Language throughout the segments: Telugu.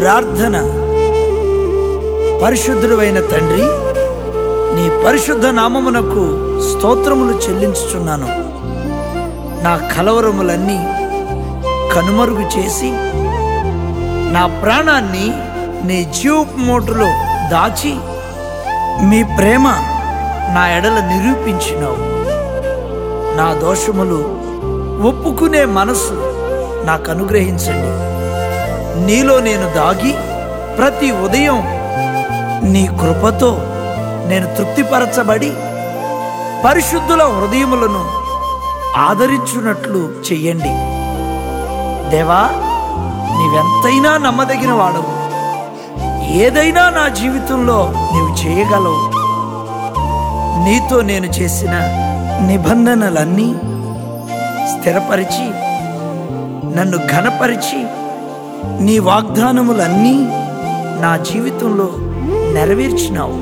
ప్రార్థన పరిశుద్ధుడైన తండ్రి నీ పరిశుద్ధ నామమునకు స్తోత్రములు చెల్లించుచున్నాను నా కలవరములన్నీ కనుమరుగు చేసి నా ప్రాణాన్ని నీ జీవపు మోటులో దాచి మీ ప్రేమ నా ఎడల నిరూపించినావు నా దోషములు ఒప్పుకునే మనసు నాకు అనుగ్రహించండి నీలో నేను దాగి ప్రతి ఉదయం నీ కృపతో నేను తృప్తిపరచబడి పరిశుద్ధుల హృదయములను ఆదరించున్నట్లు చెయ్యండి దేవా నీవెంతైనా నమ్మదగిన వాడవు ఏదైనా నా జీవితంలో నీవు చేయగలవు నీతో నేను చేసిన నిబంధనలన్నీ స్థిరపరిచి నన్ను ఘనపరిచి నీ వాగ్దానములన్నీ నా జీవితంలో నెరవేర్చినావు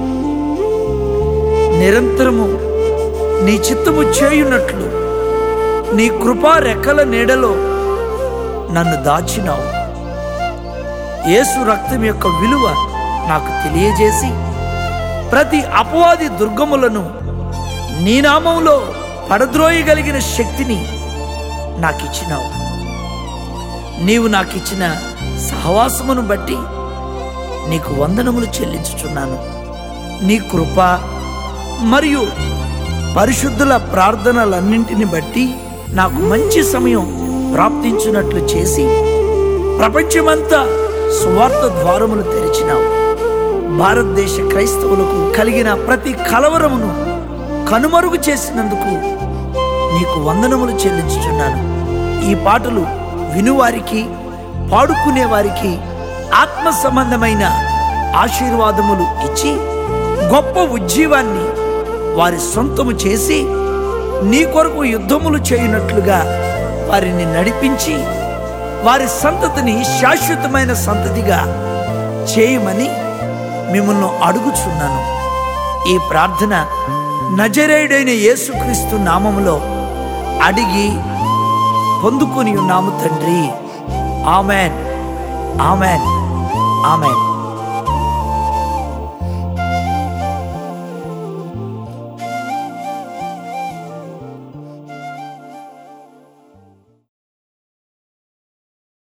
నిరంతరము నీ చిత్తము చేయున్నట్లు నీ కృపా రెక్కల నీడలో నన్ను దాచినావు యేసు రక్తం యొక్క విలువ నాకు తెలియజేసి ప్రతి అపవాది దుర్గములను నీ నామంలో పడద్రోయగలిగిన శక్తిని నాకిచ్చినావు నీవు నాకిచ్చిన సహవాసమును బట్టి నీకు వందనములు చెల్లించుచున్నాను నీ కృప మరియు పరిశుద్ధుల ప్రార్థనలన్నింటిని బట్టి నాకు మంచి సమయం ప్రాప్తించినట్లు చేసి ప్రపంచమంతా సువార్త ద్వారములు తెరిచినావు భారతదేశ క్రైస్తవులకు కలిగిన ప్రతి కలవరమును కనుమరుగు చేసినందుకు నీకు వందనములు చెల్లించుచున్నాను ఈ పాటలు వినువారికి పాడుకునే వారికి ఆత్మ సంబంధమైన ఆశీర్వాదములు ఇచ్చి గొప్ప ఉజ్జీవాన్ని వారి సొంతము చేసి నీ కొరకు యుద్ధములు చేయనట్లుగా వారిని నడిపించి వారి సంతతిని శాశ్వతమైన సంతతిగా చేయమని మిమ్మల్ని అడుగుచున్నాను ఈ ప్రార్థన నజరేయుడైన యేసుక్రీస్తు నామములో అడిగి పొందుకొని ఉన్నాము తండ్రి ఆమెన్ ఆమెన్ ఆమెన్